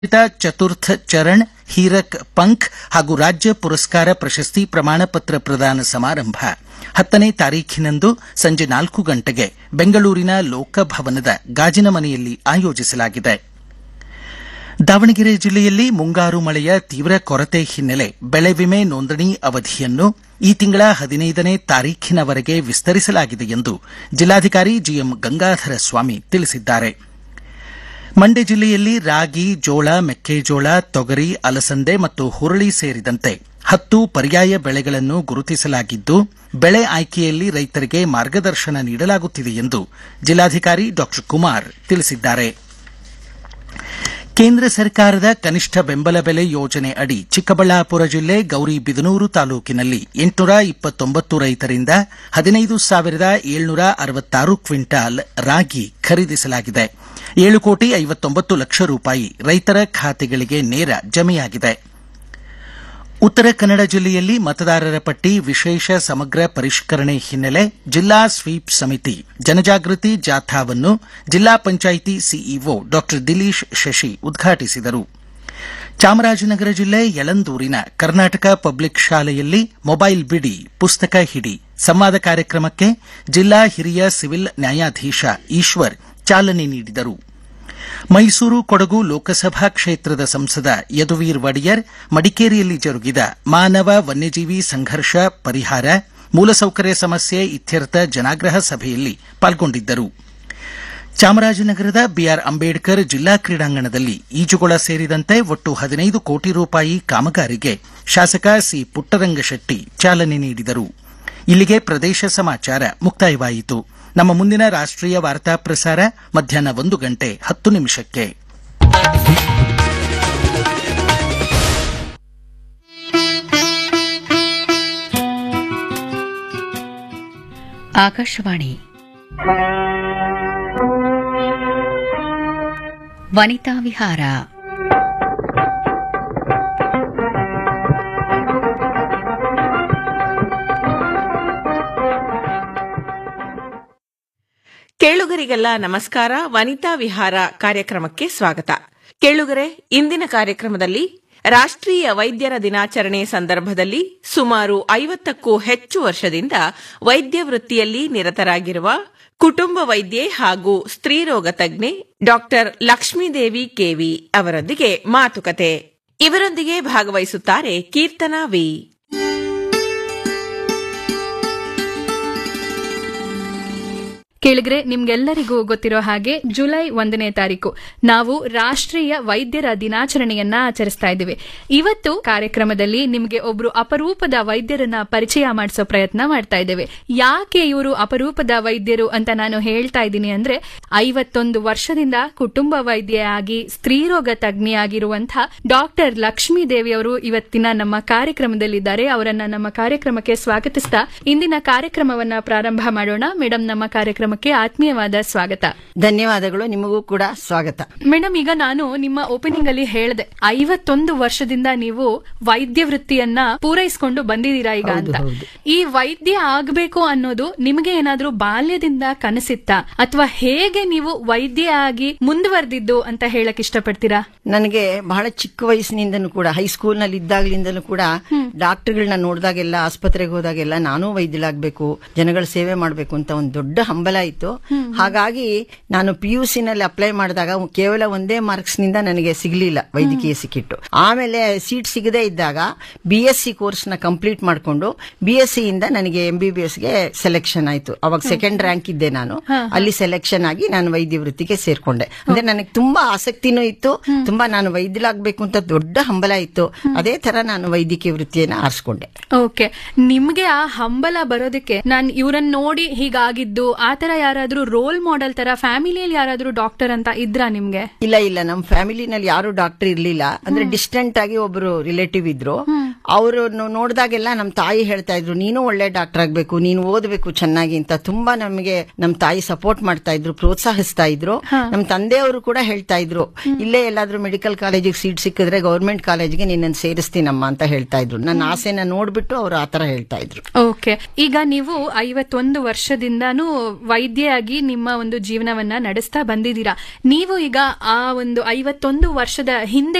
ಚತುರ್ಥ ಚರಣ್ ಹೀರಕ್ ಪಂಖ್ ಹಾಗೂ ರಾಜ್ಯ ಪುರಸ್ಕಾರ ಪ್ರಶಸ್ತಿ ಪ್ರಮಾಣ ಪತ್ರ ಪ್ರದಾನ ಸಮಾರಂಭ ಹತ್ತನೇ ತಾರೀಖಿನಂದು ಸಂಜೆ ನಾಲ್ಕು ಗಂಟೆಗೆ ಬೆಂಗಳೂರಿನ ಲೋಕಭವನದ ಗಾಜಿನ ಮನೆಯಲ್ಲಿ ಆಯೋಜಿಸಲಾಗಿದೆ ದಾವಣಗೆರೆ ಜಿಲ್ಲೆಯಲ್ಲಿ ಮುಂಗಾರು ಮಳೆಯ ತೀವ್ರ ಕೊರತೆ ಹಿನ್ನೆಲೆ ಬೆಳೆ ವಿಮೆ ನೋಂದಣಿ ಅವಧಿಯನ್ನು ಈ ತಿಂಗಳ ಹದಿನೈದನೇ ತಾರೀಖಿನವರೆಗೆ ವಿಸ್ತರಿಸಲಾಗಿದೆ ಎಂದು ಜಿಲ್ಲಾಧಿಕಾರಿ ಜಿಎಂ ಗಂಗಾಧರ ಸ್ವಾಮಿ ತಿಳಿಸಿದ್ದಾರೆ ಮಂಡ್ಯ ಜಿಲ್ಲೆಯಲ್ಲಿ ರಾಗಿ ಜೋಳ ಮೆಕ್ಕೆಜೋಳ ತೊಗರಿ ಅಲಸಂದೆ ಮತ್ತು ಹುರುಳಿ ಸೇರಿದಂತೆ ಹತ್ತು ಪರ್ಯಾಯ ಬೆಳೆಗಳನ್ನು ಗುರುತಿಸಲಾಗಿದ್ದು ಬೆಳೆ ಆಯ್ಕೆಯಲ್ಲಿ ರೈತರಿಗೆ ಮಾರ್ಗದರ್ಶನ ನೀಡಲಾಗುತ್ತಿದೆ ಎಂದು ಜಿಲ್ಲಾಧಿಕಾರಿ ಡಾ ಕುಮಾರ್ ತಿಳಿಸಿದ್ದಾರೆ ಕೇಂದ್ರ ಸರ್ಕಾರದ ಕನಿಷ್ಠ ಬೆಂಬಲ ಬೆಲೆ ಯೋಜನೆ ಅಡಿ ಚಿಕ್ಕಬಳ್ಳಾಪುರ ಜಿಲ್ಲೆ ಗೌರಿಬಿದನೂರು ತಾಲೂಕಿನಲ್ಲಿ ಎಂಟುನೂರ ಇಪ್ಪತ್ತೊಂಬತ್ತು ರೈತರಿಂದ ಹದಿನೈದು ಸಾವಿರದ ಏಳ್ನೂರ ಅರವತ್ತಾರು ಕ್ವಿಂಟಾಲ್ ರಾಗಿ ಖರೀದಿಸಲಾಗಿದೆ ಏಳು ಕೋಟಿ ಐವತ್ತೊಂಬತ್ತು ಲಕ್ಷ ರೂಪಾಯಿ ರೈತರ ಖಾತೆಗಳಿಗೆ ನೇರ ಜಮೆಯಾಗಿದೆ ಉತ್ತರ ಕನ್ನಡ ಜಿಲ್ಲೆಯಲ್ಲಿ ಮತದಾರರ ಪಟ್ಟಿ ವಿಶೇಷ ಸಮಗ್ರ ಪರಿಷ್ಕರಣೆ ಹಿನ್ನೆಲೆ ಜಿಲ್ಲಾ ಸ್ವೀಪ್ ಸಮಿತಿ ಜನಜಾಗೃತಿ ಜಾಥಾವನ್ನು ಜಿಲ್ಲಾ ಪಂಚಾಯಿತಿ ಸಿಇಒ ಡಾ ದಿಲೀಶ್ ಶಶಿ ಉದ್ಘಾಟಿಸಿದರು ಚಾಮರಾಜನಗರ ಜಿಲ್ಲೆ ಯಳಂದೂರಿನ ಕರ್ನಾಟಕ ಪಬ್ಲಿಕ್ ಶಾಲೆಯಲ್ಲಿ ಮೊಬೈಲ್ ಬಿಡಿ ಪುಸ್ತಕ ಹಿಡಿ ಸಂವಾದ ಕಾರ್ಯಕ್ರಮಕ್ಕೆ ಜಿಲ್ಲಾ ಹಿರಿಯ ಸಿವಿಲ್ ನ್ಯಾಯಾಧೀಶ ಈಶ್ವರ್ ಚಾಲನೆ ನೀಡಿದರು ಮೈಸೂರು ಕೊಡಗು ಲೋಕಸಭಾ ಕ್ಷೇತ್ರದ ಸಂಸದ ಯದುವೀರ್ ಒಡೆಯರ್ ಮಡಿಕೇರಿಯಲ್ಲಿ ಜರುಗಿದ ಮಾನವ ವನ್ಯಜೀವಿ ಸಂಘರ್ಷ ಪರಿಹಾರ ಮೂಲಸೌಕರ್ಯ ಸಮಸ್ಯೆ ಇತ್ಯರ್ಥ ಜನಾಗ್ರಹ ಸಭೆಯಲ್ಲಿ ಪಾಲ್ಗೊಂಡಿದ್ದರು ಚಾಮರಾಜನಗರದ ಬಿಆರ್ ಅಂಬೇಡ್ಕರ್ ಜಿಲ್ಲಾ ಕ್ರೀಡಾಂಗಣದಲ್ಲಿ ಈಜುಗೊಳ ಸೇರಿದಂತೆ ಒಟ್ಟು ಹದಿನೈದು ಕೋಟಿ ರೂಪಾಯಿ ಕಾಮಗಾರಿಗೆ ಶಾಸಕ ಸಿ ಪುಟ್ಟರಂಗಶೆಟ್ಟಿ ಚಾಲನೆ ನೀಡಿದರು ಇಲ್ಲಿಗೆ ಪ್ರದೇಶ ಸಮಾಚಾರ ಮುಕ್ತಾಯವಾಯಿತು ನಮ್ಮ ಮುಂದಿನ ರಾಷ್ಟ್ರೀಯ ವಾರ್ತಾ ಪ್ರಸಾರ ಮಧ್ಯಾಹ್ನ ಒಂದು ಗಂಟೆ ಹತ್ತು ನಿಮಿಷಕ್ಕೆ ಆಕಾಶವಾಣಿ ವನಿತಾ ವಿಹಾರ ಕೇಳುಗರಿಗೆಲ್ಲ ನಮಸ್ಕಾರ ವನಿತಾ ವಿಹಾರ ಕಾರ್ಯಕ್ರಮಕ್ಕೆ ಸ್ವಾಗತ ಕೇಳುಗರೆ ಇಂದಿನ ಕಾರ್ಯಕ್ರಮದಲ್ಲಿ ರಾಷ್ಟ್ರೀಯ ವೈದ್ಯರ ದಿನಾಚರಣೆ ಸಂದರ್ಭದಲ್ಲಿ ಸುಮಾರು ಐವತ್ತಕ್ಕೂ ಹೆಚ್ಚು ವರ್ಷದಿಂದ ವೈದ್ಯ ವೃತ್ತಿಯಲ್ಲಿ ನಿರತರಾಗಿರುವ ಕುಟುಂಬ ವೈದ್ಯೆ ಹಾಗೂ ಸ್ತ್ರೀರೋಗ ತಜ್ಞೆ ಡಾಕ್ಟರ್ ಲಕ್ಷ್ಮೀದೇವಿ ಕೆವಿ ಅವರೊಂದಿಗೆ ಮಾತುಕತೆ ಇವರೊಂದಿಗೆ ಭಾಗವಹಿಸುತ್ತಾರೆ ಕೀರ್ತನಾ ವಿ ಕೇಳಿದ್ರೆ ನಿಮ್ಗೆಲ್ಲರಿಗೂ ಗೊತ್ತಿರೋ ಹಾಗೆ ಜುಲೈ ಒಂದನೇ ತಾರೀಕು ನಾವು ರಾಷ್ಟ್ರೀಯ ವೈದ್ಯರ ದಿನಾಚರಣೆಯನ್ನ ಆಚರಿಸ್ತಾ ಇದ್ದೀವಿ ಇವತ್ತು ಕಾರ್ಯಕ್ರಮದಲ್ಲಿ ನಿಮ್ಗೆ ಒಬ್ರು ಅಪರೂಪದ ವೈದ್ಯರನ್ನ ಪರಿಚಯ ಮಾಡಿಸೋ ಪ್ರಯತ್ನ ಮಾಡ್ತಾ ಇದ್ದೇವೆ ಯಾಕೆ ಇವರು ಅಪರೂಪದ ವೈದ್ಯರು ಅಂತ ನಾನು ಹೇಳ್ತಾ ಇದ್ದೀನಿ ಅಂದ್ರೆ ಐವತ್ತೊಂದು ವರ್ಷದಿಂದ ಕುಟುಂಬ ವೈದ್ಯೆಯಾಗಿ ಸ್ತ್ರೀರೋಗ ತಜ್ಞೆಯಾಗಿರುವಂತಹ ಡಾಕ್ಟರ್ ಲಕ್ಷ್ಮೀ ದೇವಿ ಅವರು ಇವತ್ತಿನ ನಮ್ಮ ಕಾರ್ಯಕ್ರಮದಲ್ಲಿದ್ದಾರೆ ಅವರನ್ನ ನಮ್ಮ ಕಾರ್ಯಕ್ರಮಕ್ಕೆ ಸ್ವಾಗತಿಸ್ತಾ ಇಂದಿನ ಕಾರ್ಯಕ್ರಮವನ್ನ ಪ್ರಾರಂಭ ಮಾಡೋಣ ಮೇಡಮ್ ನಮ್ಮ ಕಾರ್ಯಕ್ರಮಕ್ಕೆ ಆತ್ಮೀಯವಾದ ಸ್ವಾಗತ ಧನ್ಯವಾದಗಳು ನಿಮಗೂ ಕೂಡ ಸ್ವಾಗತ ಮೇಡಮ್ ಈಗ ನಾನು ನಿಮ್ಮ ಓಪನಿಂಗ್ ಅಲ್ಲಿ ಹೇಳಿದೆ ಐವತ್ತೊಂದು ವರ್ಷದಿಂದ ನೀವು ವೈದ್ಯ ವೃತ್ತಿಯನ್ನ ಪೂರೈಸಿಕೊಂಡು ಬಂದಿದ್ದೀರಾ ಈಗ ಅಂತ ಈ ವೈದ್ಯ ಆಗ್ಬೇಕು ಅನ್ನೋದು ನಿಮಗೆ ಏನಾದ್ರೂ ಬಾಲ್ಯದಿಂದ ಕನಸಿತ್ತಾ ಅಥವಾ ಹೇಗೆ ನೀವು ವೈದ್ಯ ಆಗಿ ಮುಂದುವರೆದಿದ್ದು ಅಂತ ಹೇಳಕ್ ಇಷ್ಟಪಡ್ತೀರಾ ನನಗೆ ಬಹಳ ಚಿಕ್ಕ ವಯಸ್ಸಿನಿಂದನೂ ಕೂಡ ಹೈಸ್ಕೂಲ್ ನಲ್ಲಿ ಇದ್ದಾಗಲಿಂದಲೂ ಕೂಡ ಡಾಕ್ಟರ್ಗಳನ್ನ ನೋಡಿದಾಗೆಲ್ಲ ಆಸ್ಪತ್ರೆಗೆ ಹೋದಾಗೆಲ್ಲ ನಾನು ವೈದ್ಯಲಾಗಬೇಕು ಜನಗಳ ಸೇವೆ ಮಾಡಬೇಕು ಅಂತ ಒಂದು ದೊಡ್ಡ ಹಂಬಲ ಇತ್ತು ಹಾಗಾಗಿ ನಾನು ಪಿ ಯು ಸಿ ನಲ್ಲಿ ಅಪ್ಲೈ ಮಾಡಿದಾಗ ಕೇವಲ ಒಂದೇ ಮಾರ್ಕ್ಸ್ ನಿಂದ ನನಗೆ ಸಿಗ್ಲಿಲ್ಲ ವೈದ್ಯಕೀಯ ಸಿಕ್ಕಿಟ್ಟು ಆಮೇಲೆ ಸೀಟ್ ಸಿಗದೇ ಇದ್ದಾಗ ಬಿ ಎಸ್ ಸಿ ಕೋರ್ಸ್ ನ ಕಂಪ್ಲೀಟ್ ಮಾಡಿಕೊಂಡು ಬಿ ಎಸ್ ಸಿ ಇಂದ ನನಗೆ ಎಂ ಬಿ ಬಿ ಎಸ್ ಗೆ ಸೆಲೆಕ್ಷನ್ ಆಯ್ತು ಅವಾಗ ಸೆಕೆಂಡ್ ರ್ಯಾಂಕ್ ಇದ್ದೆ ನಾನು ಅಲ್ಲಿ ಸೆಲೆಕ್ಷನ್ ಆಗಿ ನಾನು ವೈದ್ಯ ವೃತ್ತಿಗೆ ಸೇರ್ಕೊಂಡೆ ಅಂದ್ರೆ ನನಗೆ ತುಂಬಾ ಆಸಕ್ತಿನೂ ಇತ್ತು ತುಂಬಾ ನಾನು ವೈದ್ಯಲಾಗಬೇಕು ಅಂತ ದೊಡ್ಡ ಹಂಬಲ ಇತ್ತು ಅದೇ ತರ ನಾನು ವೈದ್ಯಕೀಯ ವೃತ್ತಿಯನ್ನ ಆರಿಸ್ಕೊಂಡೆ ಓಕೆ ನಿಮ್ಗೆ ಆ ಹಂಬಲ ಬರೋದಕ್ಕೆ ನಾನ್ ಇವ್ರನ್ನ ನೋಡಿ ಹೀಗಾಗಿದ್ದು ಆತರ ಯಾರಾದ್ರೂ ರೋಲ್ ಮಾಡೆಲ್ ತರ ಫ್ಯಾಮಿಲಿಯಲ್ಲಿ ಯಾರಾದ್ರೂ ಡಾಕ್ಟರ್ ಅಂತ ಇದ್ರಾ ನಿಮ್ಗೆ ಇಲ್ಲ ಇಲ್ಲ ನಮ್ಮ ಫ್ಯಾಮಿಲಿನಲ್ಲಿ ಯಾರು ಡಾಕ್ಟರ್ ಇರ್ಲಿಲ್ಲ ಅಂದ್ರೆ ಡಿಸ್ಟೆಂಟ್ ಆಗಿ ಒಬ್ರು ರಿಲೇಟಿವ್ ಇದ್ರು ಅವರು ನೋಡಿದಾಗೆಲ್ಲ ನಮ್ಮ ತಾಯಿ ಹೇಳ್ತಾ ಇದ್ರು ನೀನು ಒಳ್ಳೆ ಡಾಕ್ಟರ್ ಆಗ್ಬೇಕು ನೀನು ಓದಬೇಕು ಚೆನ್ನಾಗಿ ಅಂತ ತುಂಬಾ ನಮಗೆ ನಮ್ಮ ತಾಯಿ ಸಪೋರ್ಟ್ ಮಾಡ್ತಾ ಇದ್ರು ಪ್ರೋತ್ಸಾಹಿಸ್ತಾ ಇದ್ರು ನಮ್ಮ ತಂದೆಯವರು ಕೂಡ ಹೇಳ್ತಾ ಇದ್ರು ಇಲ್ಲೇ ಎಲ್ಲಾದ್ರೂ ಮೆಡಿಕಲ್ ಕಾಲೇಜಿಗೆ ಸೀಟ್ ಸಿಕ್ಕಿದ್ರೆ ಗೌರ್ಮೆಂಟ್ ಕಾಲೇಜ್ಗೆ ನಿನ್ನನ್ನು ಸೇರಿಸ್ತೀನಮ್ಮ ಅಂತ ಹೇಳ್ತಾ ಇದ್ರು ನನ್ನ ಆಸೆನ ನೋಡ್ಬಿಟ್ಟು ಅವರು ಆತರ ಹೇಳ್ತಾ ಇದ್ರು ಓಕೆ ಈಗ ನೀವು ಐವತ್ತೊಂದು ವರ್ಷದಿಂದಾನು ವೈದ್ಯೆಯಾಗಿ ನಿಮ್ಮ ಒಂದು ಜೀವನವನ್ನ ನಡೆಸ್ತಾ ಬಂದಿದ್ದೀರಾ ನೀವು ಈಗ ಆ ಒಂದು ಐವತ್ತೊಂದು ವರ್ಷದ ಹಿಂದೆ